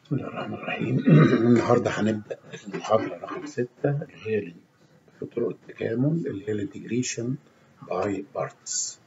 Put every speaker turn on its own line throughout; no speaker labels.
بسم الله الرحمن الرحيم النهارده هنبدأ المحاضرة رقم ستة اللي هي في طرق التكامل اللي هي الانتجريشن باي بارتس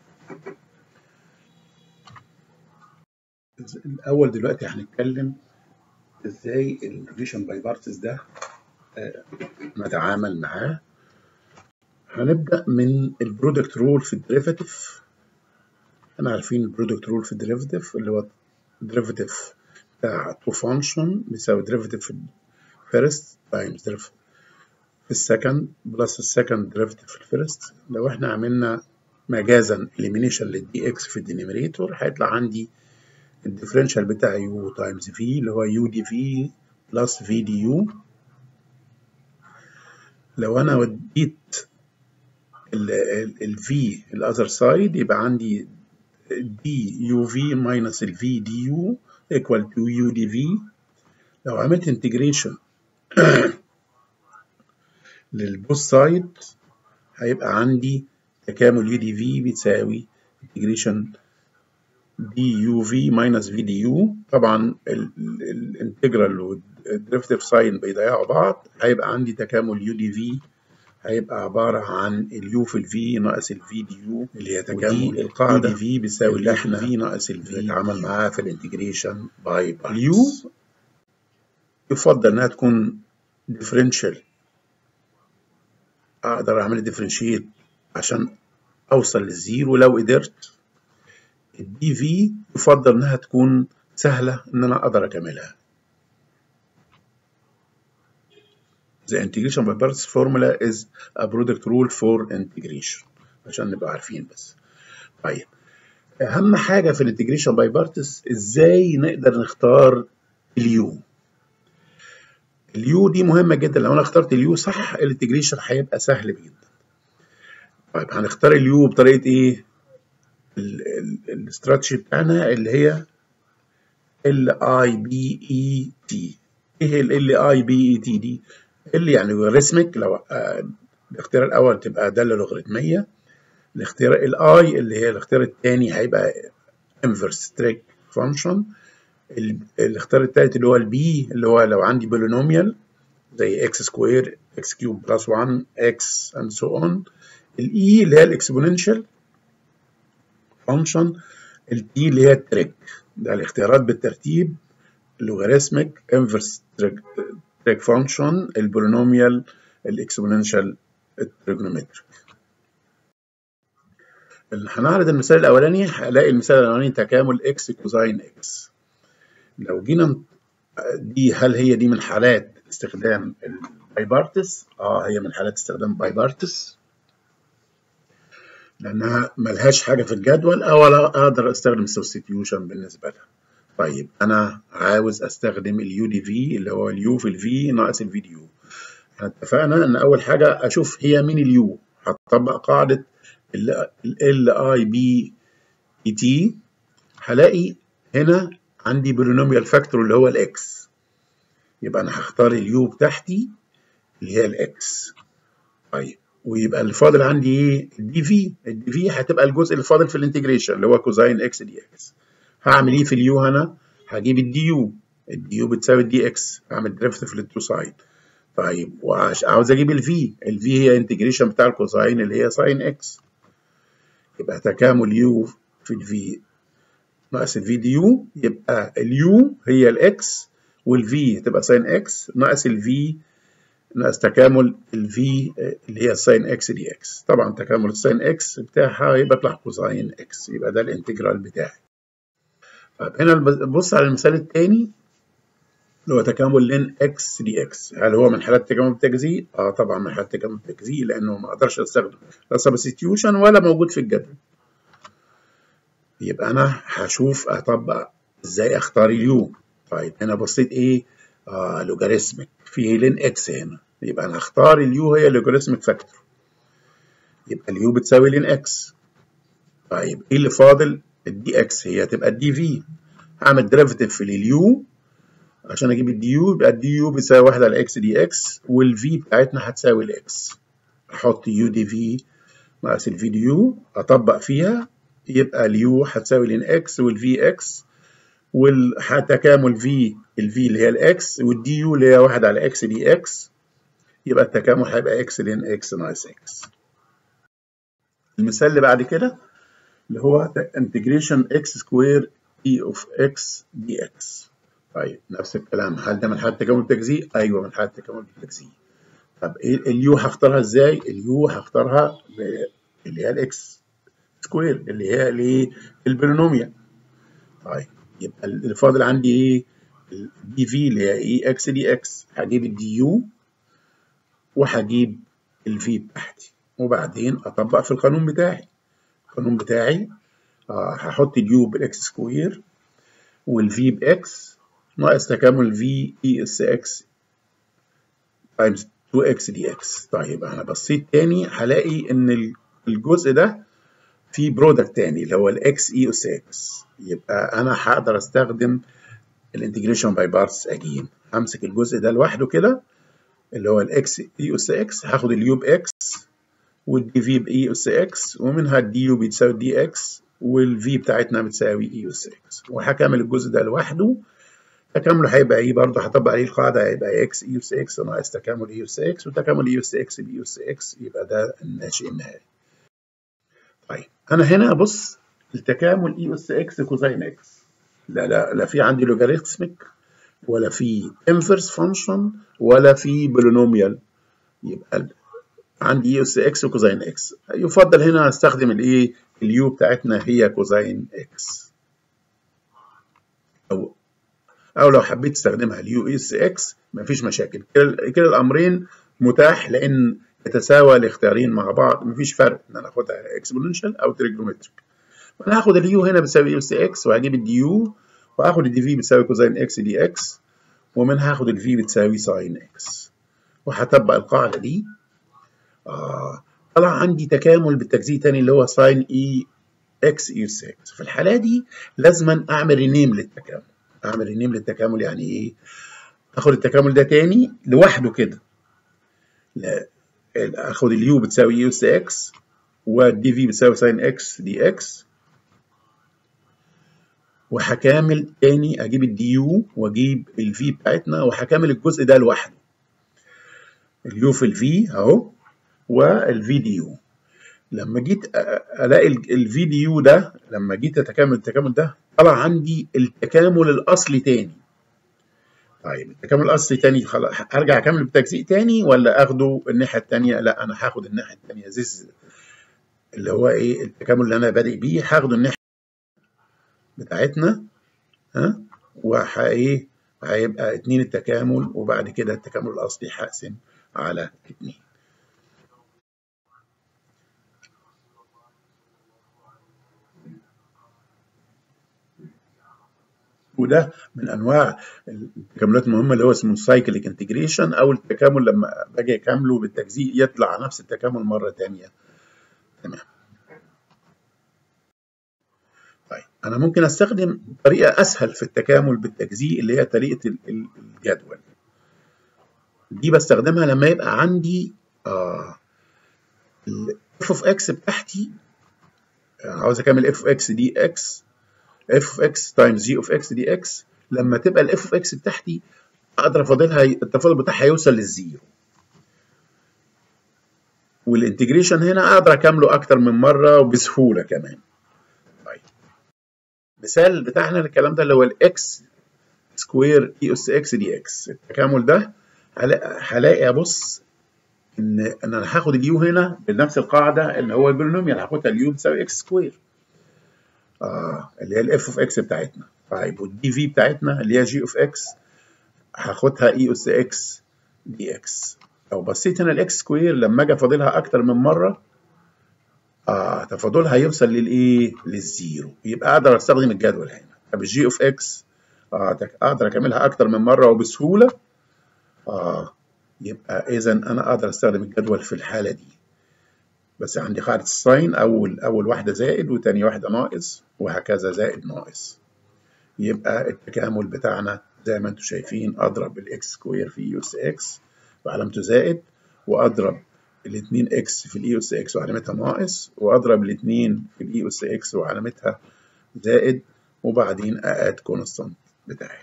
الأول دلوقتي هنتكلم ازاي الانتجريشن باي بارتس ده آه، نتعامل معاه هنبدأ من البرودكت رول في الديريفاتيف احنا عارفين البرودكت رول في الديريفاتيف اللي هو الديريفاتيف بتاع تو فانكشن بيساوي ديريفاتيف في الفيرست تايمز ديريفاتيف في السكند بلس السكند ديريفاتيف في الفيرست لو احنا عملنا مجازا اليمينيشن للدي اكس في الدينيميريتور هيطلع عندي الديفرنشال بتاع يو تايمز في اللي هو يو دي في بلس في دي يو لو انا وديت الفي الاذر سايد يبقى عندي دي يو في ماينس الفي دي يو equal to u dv لو عملت انتجريشن للبوث سايد هيبقى عندي تكامل u dv بتساوي انتجريشن دي يو في ماينس في دي يو طبعا الانتجرال والديريفيتيف ساين بيضيعوا بعض هيبقى عندي تكامل يو دي في هيبقى عبارة عن اليو في الفي ناقص الفي دي يو اللي هي تكامل القاعدة دي في بيساوي اللي احنا في ناقص الفي بنتعامل معاها في الانتجريشن باي بارتس اليو يفضل انها تكون ديفرنشال اقدر اعمل ديفرنشيت عشان اوصل للزيرو لو قدرت الدي في يفضل انها تكون سهلة ان انا اقدر اكملها The integration by parts formula is a product rule for integration عشان نبقى عارفين بس. طيب أهم حاجة في الانتجريشن باي بارتس إزاي نقدر نختار اليو. اليو دي مهمة جدا لو أنا اخترت اليو صح الانتجريشن هيبقى سهل جدا. طيب هنختار اليو بطريقة إيه؟ الاستراتيجي بتاعنا اللي هي ال اي بي اي تي. إيه هي ال اي بي اي تي دي؟ اللي يعني لوغاريتمك لو آه الاختيار الاول تبقى داله لوغاريتميه الاختيار الاي اللي هي الاختيار الثاني هيبقى انفرس تريك فانكشن الاختيار الثالث اللي هو البي اللي هو لو عندي بولينوميال زي اكس سكوير اكس كيوب بلس 1 اكس اند سو اون الاي اللي هي الاكسبوننشال فانكشن التي اللي هي التريك ده الاختيارات بالترتيب لوغاريتمك انفرس تريك تريك فانكشن البولينوميال الاكسبوننشال التريجونومتريك هنعرض المثال الاولاني هلاقي المثال الاولاني تكامل اكس كوزين اكس لو جينا دي هل هي دي من حالات استخدام البايبارتس اه هي من حالات استخدام البايبارتس لانها ملهاش حاجه في الجدول او اقدر استخدم السبستيتيوشن بالنسبه لها طيب انا عاوز استخدم اليو دي في اللي هو اليو في الفي ناقص الفي دي يو احنا اتفقنا ان اول حاجه اشوف هي مين اليو هطبق قاعده ال اي بي اي تي هلاقي هنا عندي بولينوميال فاكتور اللي هو الاكس يبقى انا هختار اليو بتاعتي اللي هي الاكس طيب ويبقى اللي فاضل عندي ايه الدي في الدي في هتبقى الجزء اللي فاضل في الانتجريشن اللي هو كوزين اكس دي اكس هعمل ايه في اليو هنا؟ هجيب الدي يو الدي يو بتساوي الدي اكس هعمل ديريفيتيف للتو سايد طيب وعاوز اجيب الفي الفي هي انتجريشن بتاع الكوزاين اللي هي ساين اكس يبقى تكامل يو في الفي ناقص الفي دي يو يبقى اليو هي الاكس والفي تبقى ساين اكس ناقص الفي ناقص تكامل الفي اللي هي ساين اكس دي اكس طبعا تكامل الساين اكس بتاعها يبقى يطلع كوزاين اكس يبقى ده الانتجرال بتاعي طيب هنا بص على المثال الثاني اللي هو تكامل لين اكس دي اكس هل هو من حالات تكامل التجزيء؟ اه طبعا من حالات تكامل التجزيء لانه ما اقدرش استخدم لا سبستيوشن ولا موجود في الجدول يبقى انا هشوف اطبق ازاي اختار اليو طيب هنا بصيت ايه؟ اه لوجاريتمك في لين اكس هنا يبقى انا هختار اليو هي لوجاريتمك فاكتور يبقى اليو بتساوي لين اكس طيب ايه اللي فاضل؟ الدي اكس هي هتبقى الدي في هعمل ديريفيتيف في اليو عشان اجيب الدي يو يبقى الدي يو بتساوي 1 على اكس دي اكس والفي بتاعتنا هتساوي الاكس احط يو دي في ناقص الفي دي يو اطبق فيها يبقى اليو هتساوي لين اكس والفي اكس والتكامل في الفي اللي هي الاكس والدي يو اللي هي 1 على اكس دي اكس يبقى التكامل هيبقى اكس لين اكس ناقص اكس المثال اللي بعد كده اللي هو انتجريشن اكس سكوير اي اوف اكس دي اكس طيب نفس الكلام هل ده من حالة تكامل التجزيء؟ ايوه من حالة تكامل التجزيء طب ايه اليو هختارها ازاي؟ اليو هختارها اللي هي الاكس سكوير اللي هي الايه؟ البولينوميال طيب يبقى اللي فاضل عندي ايه؟ الدي في اللي هي اي اكس دي اكس هجيب الدي يو وهجيب الفي بتاعتي وبعدين اطبق في القانون بتاعي القانون بتاعي آه هحط اليو بالاكس سكوير والفي باكس ناقص تكامل في اي اس اكس تايمز 2 اكس دي اكس طيب انا بصيت تاني هلاقي ان الجزء ده فيه برودكت تاني اللي هو الاكس اي اس اكس يبقى انا هقدر استخدم الانتجريشن باي بارتس اجين همسك الجزء ده لوحده كده اللي هو الاكس اي اس اكس هاخد اليو باكس والدي في باي اس اكس ومنها الدي يو بتساوي دي اكس والفي بتاعتنا بتساوي اي اس اكس وهكمل الجزء ده لوحده تكامله هيبقى ايه برضه هطبق عليه القاعده هيبقى اكس اي اس اكس ناقص تكامل اي اس اكس وتكامل اي اس اكس باي اس اكس يبقى ده الناشئ النهائي. طيب انا هنا ابص التكامل اي اس اكس كوزين اكس لا لا لا في عندي لوغاريتميك ولا في انفرس فانكشن ولا في بولينوميال يبقى عندي اي اس اكس وكوزين اكس يفضل هنا استخدم الايه اليو بتاعتنا هي كوزين اكس او او لو حبيت تستخدمها اليو اس اكس مفيش مشاكل كلا الامرين متاح لان يتساوى الاختيارين مع بعض مفيش فرق ان انا اخدها اكسبوننشال او تريجنومتريك فانا هاخد اليو هنا بتساوي يو اس اكس وهجيب الدي يو وهاخد الدي في بتساوي كوزين اكس دي اكس ومنها هاخد الفي بتساوي ساين اكس وهطبق القاعده دي آه طلع عندي تكامل بالتجزيء تاني اللي هو ساين اي اكس اي اس اكس في الحاله دي لازما اعمل رينيم للتكامل اعمل رينيم للتكامل يعني ايه اخد التكامل ده تاني لوحده كده اخد اليو بتساوي يو اس اكس والدي في بتساوي ساين اكس دي اكس وهكامل تاني اجيب الدي يو واجيب الفي بتاعتنا وهكامل الجزء ده لوحده اليو في الفي اهو والفي دي يو لما جيت الاقي الفي دي يو ده لما جيت اتكامل التكامل ده طلع عندي التكامل الاصلي تاني طيب التكامل الاصلي تاني خلاص ارجع اكمل بتجزيء تاني ولا اخده الناحيه التانيه لا انا هاخد الناحيه التانيه زيز اللي هو ايه التكامل اللي انا بادئ بيه هاخده الناحيه بتاعتنا ها وح ايه هيبقى اتنين التكامل وبعد كده التكامل الاصلي هقسم على اتنين وده من انواع التكاملات المهمه اللي هو اسمه سايكليك انتجريشن او التكامل لما باجي اكامله بالتجزيء يطلع نفس التكامل مره ثانيه تمام طيب انا ممكن استخدم طريقه اسهل في التكامل بالتجزيء اللي هي طريقه الجدول دي بستخدمها لما يبقى عندي آه اف اوف اكس بتاعتي عاوز اكمل اف اوف اكس دي اكس اف اوف اكس تايمز جي اوف اكس دي اكس لما تبقى الاف اوف اكس بتاعتي اقدر افاضلها التفاضل بتاعها يوصل للزيرو والانتجريشن هنا اقدر اكمله اكتر من مره وبسهوله كمان طيب مثال بتاعنا الكلام ده اللي هو الاكس سكوير اي اس اكس دي اكس التكامل ده هلاقي ابص ان ان انا هاخد اليو هنا بنفس القاعده اللي هو البولينوميال هاخدها اليو بتساوي اكس سكوير اه اللي هي الاف اوف اكس بتاعتنا طيب والدي في بتاعتنا اللي هي جي اوف اكس هاخدها اي اس اكس دي اكس لو بصيت هنا الاكس سكوير لما اجي افاضلها اكتر من مره اه تفاضلها يوصل للايه للزيرو يبقى اقدر استخدم الجدول هنا طب الجي اوف اكس اه اقدر اكملها اكتر من مره وبسهوله اه يبقى اذا انا اقدر استخدم الجدول في الحاله دي بس عندي قاعده الساين اول اول واحده زائد وتاني واحده ناقص وهكذا زائد ناقص يبقى التكامل بتاعنا زي ما انتم شايفين اضرب الاكس سكوير في اي اس اكس وعلامته زائد واضرب الاثنين اكس في الاي اس اكس وعلامتها ناقص واضرب الاثنين في الاي اس اكس وعلامتها زائد وبعدين أقاد كونستانت بتاعي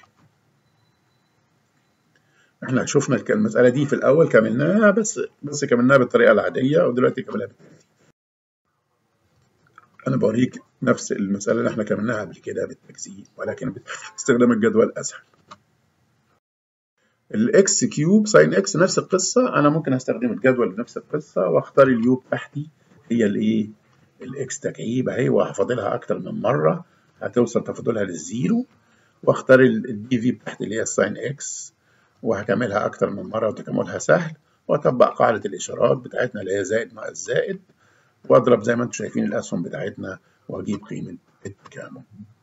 احنا شفنا المسألة دي في الأول كملناها بس بس كملناها بالطريقة العادية ودلوقتي كملناها بالترتيب أنا بوريك نفس المسألة اللي احنا كملناها قبل كده بالتجزيء ولكن باستخدام الجدول أسهل الاكس كيوب ساين اكس نفس القصة أنا ممكن أستخدم الجدول بنفس القصة وأختار اليو بتاعتي هي الإيه؟ الاكس تكعيب أهي وهفاضلها أكتر من مرة هتوصل تفاضلها للزيرو واختار الدي في بتاعتي اللي هي الساين اكس وهكملها أكتر من مرة وتكاملها سهل وأطبق قاعدة الإشارات بتاعتنا اللي هي زائد ناقص زائد وأضرب زي ما أنتم شايفين الأسهم بتاعتنا وأجيب قيمة التكامل.